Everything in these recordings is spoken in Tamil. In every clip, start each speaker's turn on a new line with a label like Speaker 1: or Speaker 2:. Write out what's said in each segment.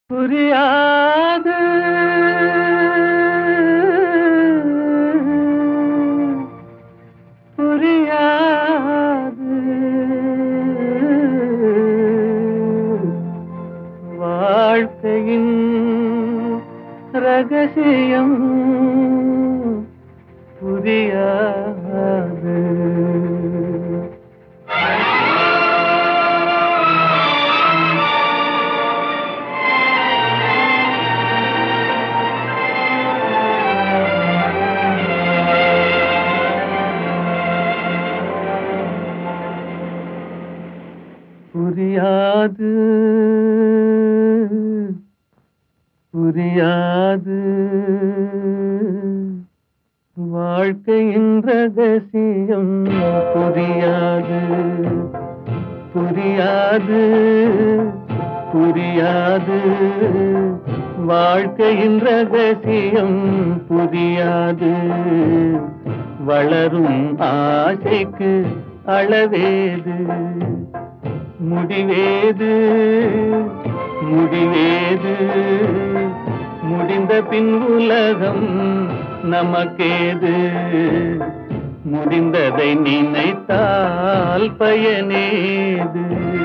Speaker 1: புரியாது புரியாது வாழ்க்கையின் ரகசியம் புரியாது புரியாது புரியாது வாழ்க்கையின் ரகசியம் புரியாது புரியாது புரியாது வாழ்க்கையின் ரகசியம் புரியாது வளரும் ஆசைக்கு அளவேது முடிவேது முடிவேது முடிந்த பின் உலகம் நமக்கேது முடிந்ததை நினைத்தால் பயனேது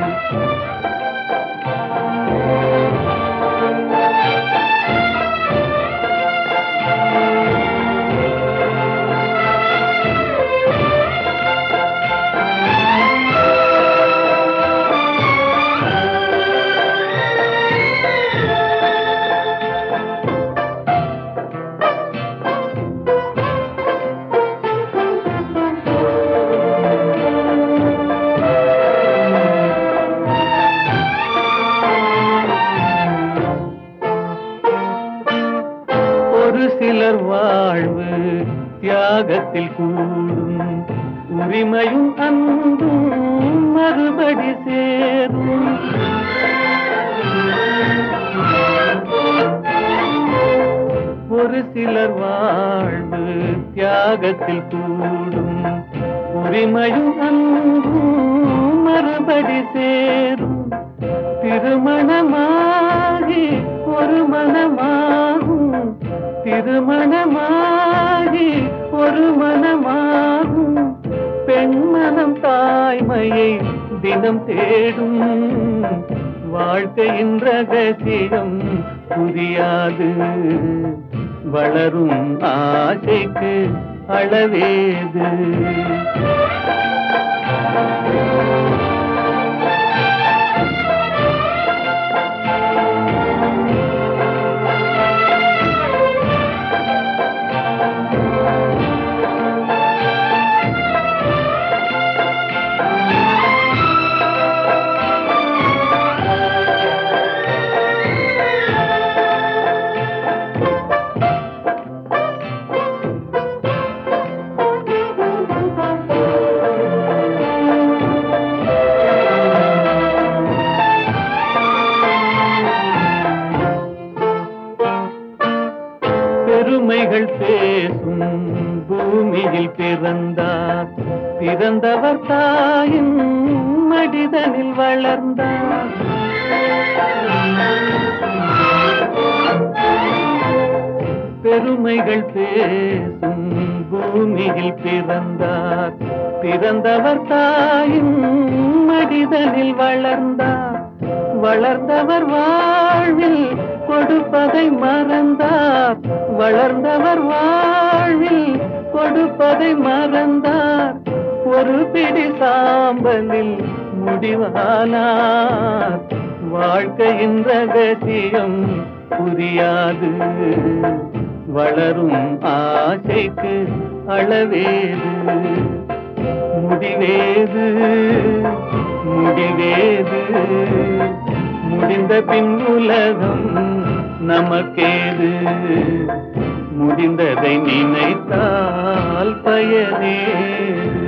Speaker 1: ஒரு சிலர் வாழ்வு தியாகத்தில் கூடும் உரிமையும் அன்பும் மறுபடி சேரும் ஒரு சிலர் வாழ்வு தியாகத்தில் கூடும் உரிமையும் அன்பும் மறுபடி சேரும் திருமணமாகி ஒரு மனமாகும் திருமணமாகி ஒரு மனமாகும் பெண்மனம் தாய்மையை தினம் தேடும் வாழ்க்கையின் ரகசியம் புரியாது வளரும் ஆசைக்கு அளவேது பெருமைகள் பேசும் பூமியில் பிறந்தார் பிறந்தவர் தாயின் மடிதனில் வளர்ந்தார் பெருமைகள் பேசும் பூமியில் பிறந்தார் பிறந்தவர் தாயின் மடிதனில் வளர்ந்தார் வளர்ந்தவர் வாழ்வில் கொடுப்பதை மறந்தார் வளர்ந்தவர் வாழ்வில் கொடுப்பதை மறந்தார் ஒரு பிடி சாம்பலில் முடிவானார் வாழ்க்கையின் ரகசியம் புரியாது வளரும் ஆசைக்கு அளவேது முடிவேது முடிவேது முடிந்த பின் உலகம் நமக்கேது முடிந்ததை நினைத்தால் பயனேது